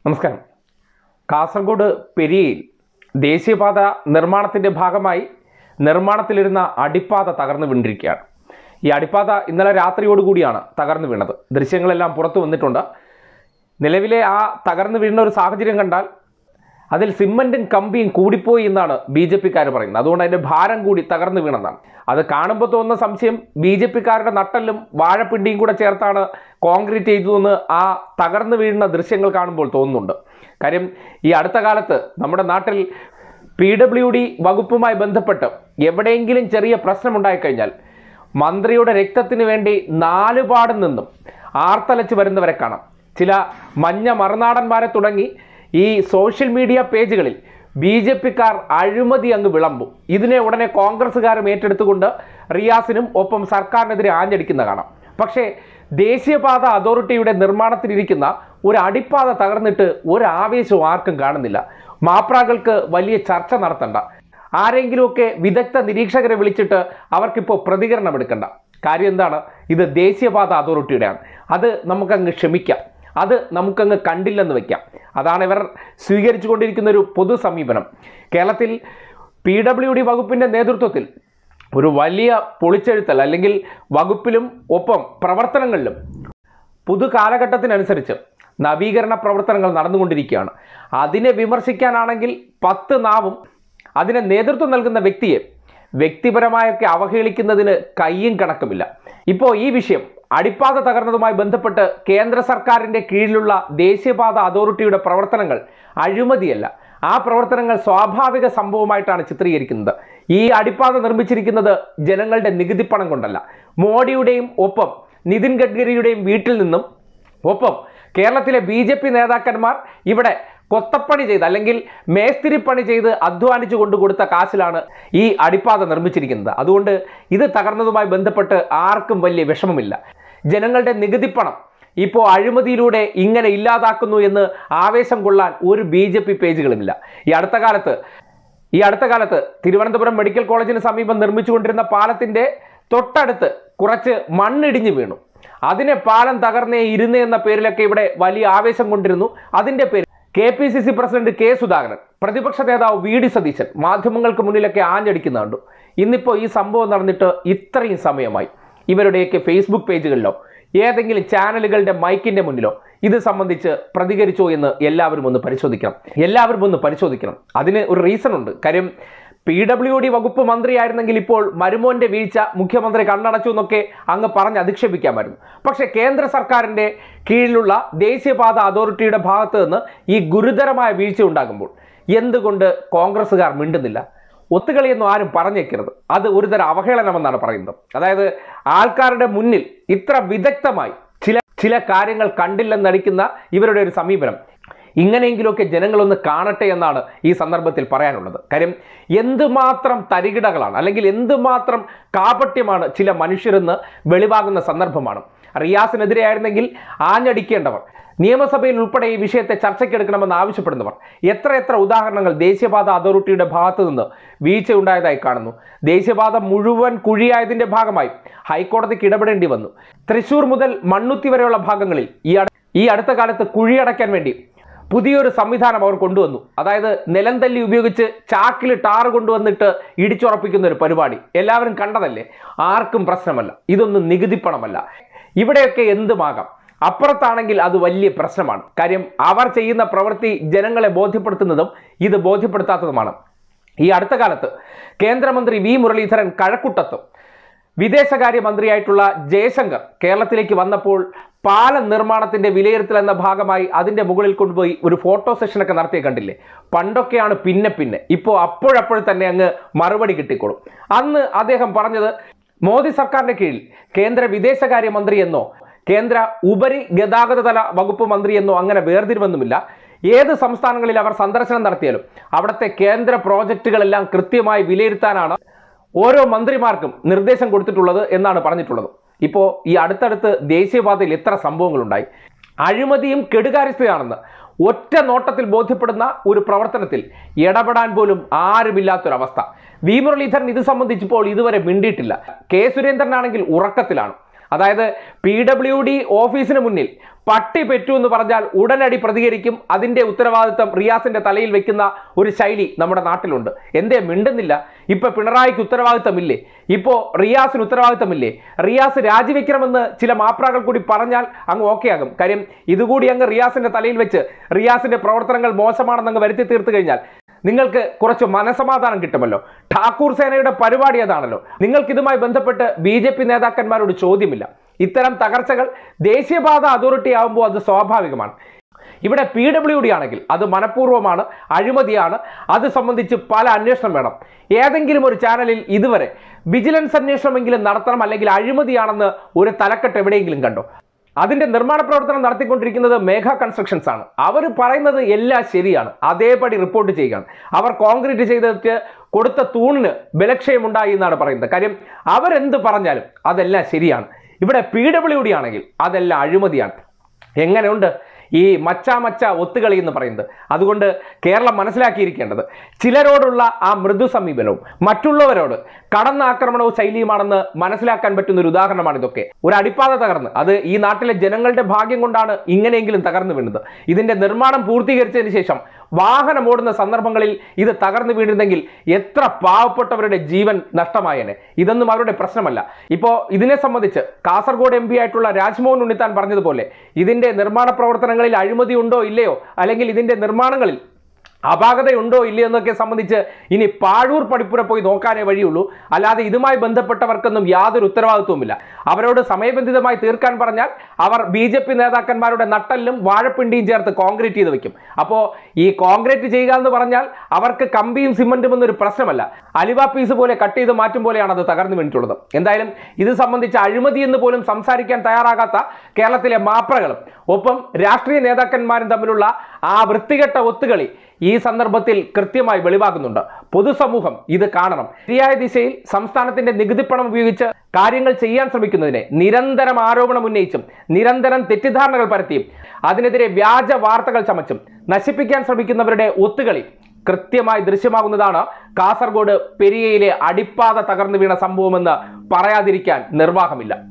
നമസ്കാരം കാസർഗോഡ് പെരിയയിൽ ദേശീയപാത നിർമ്മാണത്തിൻ്റെ ഭാഗമായി നിർമ്മാണത്തിലിരുന്ന അടിപ്പാത തകർന്നു വീണ്ടിരിക്കുകയാണ് ഈ അടിപ്പാത ഇന്നലെ രാത്രിയോടുകൂടിയാണ് തകർന്നു വീണത് ദൃശ്യങ്ങളെല്ലാം പുറത്തു വന്നിട്ടുണ്ട് നിലവിലെ ആ തകർന്നു വീഴുന്ന ഒരു സാഹചര്യം കണ്ടാൽ അതിൽ സിമൻറ്റും കമ്പിയും കൂടിപ്പോയി എന്നാണ് ബി ജെ പിക്കാർ പറയുന്നത് അതുകൊണ്ട് അതിൻ്റെ ഭാരം കൂടി തകർന്നു വീണെന്നാണ് അത് കാണുമ്പോൾ തോന്നുന്ന സംശയം ബി ജെ പിക്കാരുടെ നട്ടലും വാഴപ്പിണ്ടിയും കൂടെ ചേർത്താണ് കോൺക്രീറ്റ് ചെയ്തതെന്ന് ആ തകർന്നു വീഴുന്ന ദൃശ്യങ്ങൾ കാണുമ്പോൾ തോന്നുന്നുണ്ട് കാര്യം ഈ അടുത്ത കാലത്ത് നമ്മുടെ നാട്ടിൽ പി ഡബ്ല്യു ഡി വകുപ്പുമായി ബന്ധപ്പെട്ട് എവിടെയെങ്കിലും ചെറിയ പ്രശ്നമുണ്ടായിക്കഴിഞ്ഞാൽ മന്ത്രിയുടെ രക്തത്തിന് വേണ്ടി നാലുപാടും നിന്നും ആർത്തലച്ച് വരുന്നവരെ കാണാം ചില മഞ്ഞ മറുനാടന്മാരെ തുടങ്ങി ഈ സോഷ്യൽ മീഡിയ പേജുകളിൽ ബി ജെ പിക്കാർ അഴിമതി അങ്ങ് വിളമ്പും ഇതിനെ ഉടനെ കോൺഗ്രസ്സുകാരും ഏറ്റെടുത്തുകൊണ്ട് റിയാസിനും ഒപ്പം സർക്കാരിനെതിരെ ആഞ്ഞടിക്കുന്ന കാണാം പക്ഷേ ദേശീയപാത അതോറിറ്റിയുടെ നിർമ്മാണത്തിലിരിക്കുന്ന ഒരു അടിപ്പാത തകർന്നിട്ട് ഒരു ആവേശവും ആർക്കും കാണുന്നില്ല മാപ്രാകൾക്ക് വലിയ ചർച്ച നടത്തണ്ട ആരെങ്കിലുമൊക്കെ വിദഗ്ധ നിരീക്ഷകരെ വിളിച്ചിട്ട് അവർക്കിപ്പോൾ പ്രതികരണം എടുക്കണ്ട കാര്യം എന്താണ് ഇത് ദേശീയപാത അതോറിറ്റിയുടെയാണ് അത് നമുക്കങ്ങ് ക്ഷമിക്കാം അത് നമുക്കങ്ങ് കണ്ടില്ലെന്ന് വെക്കാം അതാണ് ഇവർ സ്വീകരിച്ചു കൊണ്ടിരിക്കുന്ന ഒരു പൊതു സമീപനം കേരളത്തിൽ പി ഡബ്ല്യു ഡി വകുപ്പിൻ്റെ നേതൃത്വത്തിൽ ഒരു വലിയ പൊളിച്ചെഴുത്തൽ അല്ലെങ്കിൽ വകുപ്പിലും ഒപ്പം പ്രവർത്തനങ്ങളിലും പുതു കാലഘട്ടത്തിനനുസരിച്ച് നവീകരണ പ്രവർത്തനങ്ങൾ നടന്നുകൊണ്ടിരിക്കുകയാണ് അതിനെ വിമർശിക്കാനാണെങ്കിൽ പത്ത് നാവും അതിന് നേതൃത്വം നൽകുന്ന വ്യക്തിയെ വ്യക്തിപരമായൊക്കെ അവഹേളിക്കുന്നതിന് കയ്യും കണക്കുമില്ല ഇപ്പോൾ ഈ വിഷയം അടിപ്പാത തകർന്നതുമായി ബന്ധപ്പെട്ട് കേന്ദ്ര സർക്കാരിൻ്റെ കീഴിലുള്ള ദേശീയപാത അതോറിറ്റിയുടെ പ്രവർത്തനങ്ങൾ അഴിമതിയല്ല ആ പ്രവർത്തനങ്ങൾ സ്വാഭാവിക സംഭവമായിട്ടാണ് ചിത്രീകരിക്കുന്നത് ഈ അടിപ്പാത നിർമ്മിച്ചിരിക്കുന്നത് ജനങ്ങളുടെ നികുതിപ്പണം കൊണ്ടല്ല മോഡിയുടെയും ഒപ്പം നിതിൻ ഗഡ്കരിയുടെയും വീട്ടിൽ നിന്നും ഒപ്പം കേരളത്തിലെ ബി ജെ പി നേതാക്കന്മാർ ഇവിടെ കൊത്തപ്പണി ചെയ്ത് അല്ലെങ്കിൽ മേസ്തിരിപ്പണി ചെയ്ത് അധ്വാനിച്ചു കൊണ്ട് കൊടുത്ത കാശിലാണ് ഈ അടിപ്പാത നിർമ്മിച്ചിരിക്കുന്നത് അതുകൊണ്ട് ഇത് തകർന്നതുമായി ബന്ധപ്പെട്ട് ആർക്കും വലിയ വിഷമമില്ല ജനങ്ങളുടെ നികുതിപ്പണം ഇപ്പോൾ അഴിമതിയിലൂടെ ഇങ്ങനെ ഇല്ലാതാക്കുന്നു എന്ന് ആവേശം കൊള്ളാൻ ഒരു ബി ജെ പി പേജുകളുമില്ല ഈ അടുത്ത കാലത്ത് ഈ അടുത്ത കാലത്ത് തിരുവനന്തപുരം മെഡിക്കൽ കോളേജിന് സമീപം നിർമ്മിച്ചുകൊണ്ടിരുന്ന പാലത്തിന്റെ തൊട്ടടുത്ത് കുറച്ച് മണ്ണിടിഞ്ഞു വീണു അതിനെ പാലം തകർന്നേ ഇരുന്നേ എന്ന പേരിലൊക്കെ ഇവിടെ വലിയ ആവേശം കൊണ്ടിരുന്നു അതിന്റെ പേര് K P C C president K Sudhakaran പ്രതിപക്ഷ നേതാവ് വി ഡി സതീശൻ മാധ്യമങ്ങൾക്ക് മുന്നിലൊക്കെ ആഞ്ഞടിക്കുന്ന കണ്ടു ഇന്നിപ്പോൾ ഈ സംഭവം നടന്നിട്ട് ഇത്രയും സമയമായി ഇവരുടെയൊക്കെ ഫേസ്ബുക്ക് പേജുകളിലോ ഏതെങ്കിലും ചാനലുകളുടെ മൈക്കിന്റെ മുന്നിലോ ഇത് സംബന്ധിച്ച് പ്രതികരിച്ചോ എന്ന് എല്ലാവരും ഒന്ന് പരിശോധിക്കണം എല്ലാവരും ഒന്ന് പരിശോധിക്കണം അതിന് ഒരു റീസൺ ഉണ്ട് കാര്യം പി ഡബ്ല്യു ഡി വകുപ്പ് മന്ത്രിയായിരുന്നെങ്കിൽ ഇപ്പോൾ മരുമോന്റെ വീഴ്ച മുഖ്യമന്ത്രി കണ്ണടച്ചു എന്നൊക്കെ അങ്ങ് പറഞ്ഞ് അധിക്ഷേപിക്കാമായിരുന്നു പക്ഷേ കേന്ദ്ര സർക്കാരിന്റെ കീഴിലുള്ള ദേശീയപാത അതോറിറ്റിയുടെ ഭാഗത്ത് നിന്ന് ഈ ഗുരുതരമായ വീഴ്ച ഉണ്ടാകുമ്പോൾ എന്തുകൊണ്ട് കോൺഗ്രസ്സുകാർ മിണ്ടുന്നില്ല ഒത്തുകളിയൊന്നും ആരും പറഞ്ഞേക്കരുത് അത് ഒരുതരം അവഹേളനമെന്നാണ് പറയുന്നത് അതായത് ആൾക്കാരുടെ മുന്നിൽ ഇത്ര വിദഗ്ധമായി ചില ചില കാര്യങ്ങൾ കണ്ടില്ലെന്നടിക്കുന്ന ഇവരുടെ ഒരു സമീപനം ഇങ്ങനെയെങ്കിലുമൊക്കെ ജനങ്ങളൊന്ന് കാണട്ടെ എന്നാണ് ഈ സന്ദർഭത്തിൽ പറയാനുള്ളത് കാര്യം എന്തുമാത്രം തരികിടകളാണ് അല്ലെങ്കിൽ എന്തുമാത്രം കാപട്യമാണ് ചില മനുഷ്യരെന്ന് വെളിവാകുന്ന സന്ദർഭമാണ് റിയാസിനെതിരെയായിരുന്നെങ്കിൽ ആഞ്ഞടിക്കേണ്ടവർ നിയമസഭയിൽ ഉൾപ്പെടെ ഈ വിഷയത്തെ ചർച്ചയ്ക്കെടുക്കണമെന്ന് ആവശ്യപ്പെടുന്നവർ എത്ര എത്ര ഉദാഹരണങ്ങൾ ദേശീയപാത അതോറിറ്റിയുടെ ഭാഗത്തു നിന്ന് വീഴ്ച ഉണ്ടായതായി കാണുന്നു ദേശീയപാത മുഴുവൻ കുഴിയായതിന്റെ ഭാഗമായി ഹൈക്കോടതിക്ക് ഇടപെടേണ്ടി വന്നു തൃശൂർ മുതൽ മണ്ണുത്തി വരെയുള്ള ഭാഗങ്ങളിൽ ഈ അട- ഈ അടുത്ത കാലത്ത് കുഴിയടയ്ക്കാൻ വേണ്ടി പുതിയൊരു സംവിധാനം അവർ കൊണ്ടുവന്നു അതായത് നിലംതല്ലി ഉപയോഗിച്ച് ചാക്കിൽ ടാറ് കൊണ്ടുവന്നിട്ട് ഇടിച്ചുറപ്പിക്കുന്ന ഒരു പരിപാടി എല്ലാവരും കണ്ടതല്ലേ ആർക്കും പ്രശ്നമല്ല ഇതൊന്നും നികുതിപ്പണമല്ല ഇവിടെയൊക്കെ എന്തുമാകാം അപ്പുറത്താണെങ്കിൽ അത് വലിയ പ്രശ്നമാണ് കാര്യം അവർ ചെയ്യുന്ന പ്രവൃത്തി ജനങ്ങളെ ബോധ്യപ്പെടുത്തുന്നതും ഇത് ബോധ്യപ്പെടുത്താത്തതുമാണ് ഈ അടുത്ത കാലത്ത് കേന്ദ്രമന്ത്രി വി മുരളീധരൻ കഴക്കൂട്ടത്തും വിദേശകാര്യ മന്ത്രിയായിട്ടുള്ള ജയശങ്കർ കേരളത്തിലേക്ക് വന്നപ്പോൾ പാലം നിർമ്മാണത്തിന്റെ വിലയിരുത്തൽ എന്ന ഭാഗമായി അതിന്റെ മുകളിൽ കൊണ്ടുപോയി ഒരു ഫോട്ടോ സെഷനൊക്കെ നടത്തിയ കണ്ടില്ലേ പണ്ടൊക്കെയാണ് പിന്നെ പിന്നെ ഇപ്പോൾ അപ്പോഴപ്പോൾ തന്നെ അങ്ങ് മറുപടി കിട്ടിക്കോളും അന്ന് അദ്ദേഹം പറഞ്ഞത് മോദി സർക്കാരിന്റെ കീഴിൽ കേന്ദ്ര വിദേശകാര്യ മന്ത്രി എന്നോ കേന്ദ്ര ഉപരി ഗതാഗത തല വകുപ്പ് മന്ത്രി എന്നോ അങ്ങനെ വേർതിരിവൊന്നുമില്ല ഏത് സംസ്ഥാനങ്ങളിൽ അവർ സന്ദർശനം നടത്തിയാലും അവിടുത്തെ കേന്ദ്ര പ്രോജക്റ്റുകളെല്ലാം കൃത്യമായി വിലയിരുത്താനാണ് ഓരോ മന്ത്രിമാർക്കും നിർദ്ദേശം കൊടുത്തിട്ടുള്ളത് എന്നാണ് പറഞ്ഞിട്ടുള്ളത് ഇപ്പോൾ ഈ അടുത്തടുത്ത് ദേശീയപാതയിൽ എത്ര സംഭവങ്ങളുണ്ടായി അഴിമതിയും കെടുകാര്യസ്ഥയാണെന്ന് ഒറ്റ നോട്ടത്തിൽ ബോധ്യപ്പെടുന്ന ഒരു പ്രവർത്തനത്തിൽ ഇടപെടാൻ പോലും ആരുമില്ലാത്തൊരവസ്ഥ വി മുരളീധരൻ ഇത് സംബന്ധിച്ചിപ്പോൾ ഇതുവരെ മിണ്ടിയിട്ടില്ല കെ സുരേന്ദ്രനാണെങ്കിൽ ഉറക്കത്തിലാണ് അതായത് പി ഡബ്ല്യു ഡി ഓഫീസിന് മുന്നിൽ പട്ടി പെറ്റു എന്ന് പറഞ്ഞാൽ ഉടനടി പ്രതികരിക്കും അതിന്റെ ഉത്തരവാദിത്തം റിയാസിന്റെ തലയിൽ വെക്കുന്ന ഒരു ശൈലി നമ്മുടെ നാട്ടിലുണ്ട് എന്തേ മിണ്ടുന്നില്ല ഇപ്പൊ പിണറായിക്ക് ഉത്തരവാദിത്തമില്ലേ ഇപ്പോ റിയാസിന് ഉത്തരവാദിത്തമില്ലേ റിയാസ് രാജിവെക്കണമെന്ന് ചില മാപ്രാകൾ കൂടി പറഞ്ഞാൽ അങ്ങ് ഓക്കെ ആകും കാര്യം ഇതുകൂടി അങ്ങ് റിയാസിന്റെ തലയിൽ വെച്ച് റിയാസിന്റെ പ്രവർത്തനങ്ങൾ മോശമാണെന്ന് അങ്ങ് വരുത്തി തീർത്തു കഴിഞ്ഞാൽ നിങ്ങൾക്ക് കുറച്ച് മനസമാധാനം കിട്ടുമല്ലോ ഠാക്കൂർ സേനയുടെ പരിപാടി അതാണല്ലോ നിങ്ങൾക്ക് ഇതുമായി ബന്ധപ്പെട്ട് ബി ജെ പി നേതാക്കന്മാരോട് ചോദ്യമില്ല ഇത്തരം തകർച്ചകൾ ദേശീയപാത അതോറിറ്റി ആകുമ്പോൾ അത് സ്വാഭാവികമാണ് ഇവിടെ പി ഡബ്ല്യു ഡി ആണെങ്കിൽ അത് മനഃപൂർവ്വമാണ് അഴിമതിയാണ് അത് സംബന്ധിച്ച് പല അന്വേഷണം വേണം ഏതെങ്കിലും ഒരു ചാനലിൽ ഇതുവരെ വിജിലൻസ് അന്വേഷണമെങ്കിലും നടത്തണം അല്ലെങ്കിൽ അഴിമതിയാണെന്ന് ഒരു തലക്കെട്ട് എവിടെയെങ്കിലും കണ്ടോ അതിന്റെ നിർമ്മാണ പ്രവർത്തനം നടത്തിക്കൊണ്ടിരിക്കുന്നത് മേഘ കൺസ്ട്രക്ഷൻസ് ആണ് അവർ പറയുന്നത് എല്ലാം ശരിയാണ് അതേപടി റിപ്പോർട്ട് ചെയ്യുകയാണ് അവർ കോൺക്രീറ്റ് ചെയ്തിട്ട് കൊടുത്ത തൂണിന് ബലക്ഷയമുണ്ടായി എന്നാണ് പറയുന്നത് കാര്യം അവരെന്ത് പറഞ്ഞാലും അതെല്ലാം ശരിയാണ് ഇവിടെ പി ഡബ്ല്യു ഡി ആണെങ്കിൽ അതെല്ലാം അഴിമതിയാണ് എങ്ങനെയുണ്ട് ഈ മച്ച മച്ച ഒത്തുകളി എന്ന് പറയുന്നത് അതുകൊണ്ട് കേരളം മനസ്സിലാക്കിയിരിക്കേണ്ടത് ചിലരോടുള്ള ആ മൃദു സമീപനവും മറ്റുള്ളവരോട് കടന്നാക്രമണവും ശൈലിയുമാണെന്ന് മനസ്സിലാക്കാൻ പറ്റുന്ന ഒരു ഉദാഹരണമാണ് ഇതൊക്കെ ഒരു അടിപ്പാത തകർന്ന് അത് ഈ നാട്ടിലെ ജനങ്ങളുടെ ഭാഗ്യം കൊണ്ടാണ് ഇങ്ങനെയെങ്കിലും തകർന്നു വീണത് ഇതിന്റെ നിർമ്മാണം പൂർത്തീകരിച്ചതിന് ശേഷം വാഹനം ഓടുന്ന സന്ദർഭങ്ങളിൽ ഇത് തകർന്നു വീണിരുന്നെങ്കിൽ എത്ര പാവപ്പെട്ടവരുടെ ജീവൻ നഷ്ടമായേനെ ഇതൊന്നും അവരുടെ പ്രശ്നമല്ല ഇപ്പോൾ ഇതിനെ സംബന്ധിച്ച് കാസർഗോഡ് എം പി ആയിട്ടുള്ള രാജ്മോഹൻ ഉണ്ണിത്താൻ പറഞ്ഞതുപോലെ ഇതിന്റെ നിർമ്മാണ പ്രവർത്തനങ്ങളിൽ അഴിമതി ഉണ്ടോ ഇല്ലയോ അല്ലെങ്കിൽ ഇതിന്റെ നിർമ്മാണങ്ങളിൽ അപാകതയുണ്ടോ ഇല്ലയോ എന്നൊക്കെ സംബന്ധിച്ച് ഇനി പാഴൂർ പടിപ്പുര പോയി നോക്കാനേ വഴിയുള്ളൂ അല്ലാതെ ഇതുമായി ബന്ധപ്പെട്ടവർക്കൊന്നും യാതൊരു ഉത്തരവാദിത്വവുമില്ല അവരോട് സമയബന്ധിതമായി തീർക്കാൻ പറഞ്ഞാൽ അവർ ബി ജെ പി നേതാക്കന്മാരുടെ നട്ടല്ലും വാഴപ്പിണ്ടിയും ചേർത്ത് കോൺക്രീറ്റ് ചെയ്ത് വെക്കും അപ്പോൾ ഈ കോൺക്രീറ്റ് ചെയ്യുക എന്ന് പറഞ്ഞാൽ അവർക്ക് കമ്പിയും സിമന്റും എന്നൊരു പ്രശ്നമല്ല അലിവ പീസ് പോലെ കട്ട് ചെയ്ത് മാറ്റും പോലെയാണ് അത് തകർന്നു വീണിട്ടുള്ളത് എന്തായാലും ഇത് സംബന്ധിച്ച് അഴിമതി എന്ന് പോലും സംസാരിക്കാൻ തയ്യാറാകാത്ത കേരളത്തിലെ മാപ്രകളും ഒപ്പം രാഷ്ട്രീയ നേതാക്കന്മാരും തമ്മിലുള്ള ആ വൃത്തികെട്ട ഒത്തുകളി ഈ സന്ദർഭത്തിൽ കൃത്യമായി വെളിവാകുന്നുണ്ട് പൊതുസമൂഹം ഇത് കാണണം ശരിയായ ദിശയിൽ സംസ്ഥാനത്തിന്റെ നികുതിപ്പണം ഉപയോഗിച്ച് കാര്യങ്ങൾ ചെയ്യാൻ ശ്രമിക്കുന്നതിനെ നിരന്തരം ആരോപണം ഉന്നയിച്ചും നിരന്തരം തെറ്റിദ്ധാരണകൾ പരത്തിയും അതിനെതിരെ വ്യാജ വാർത്തകൾ ചമച്ചും നശിപ്പിക്കാൻ ശ്രമിക്കുന്നവരുടെ ഒത്തുകളി കൃത്യമായി ദൃശ്യമാകുന്നതാണ് കാസർഗോഡ് പെരിയയിലെ അടിപ്പാത തകർന്നു വീണ സംഭവമെന്ന് പറയാതിരിക്കാൻ നിർവാഹമില്ല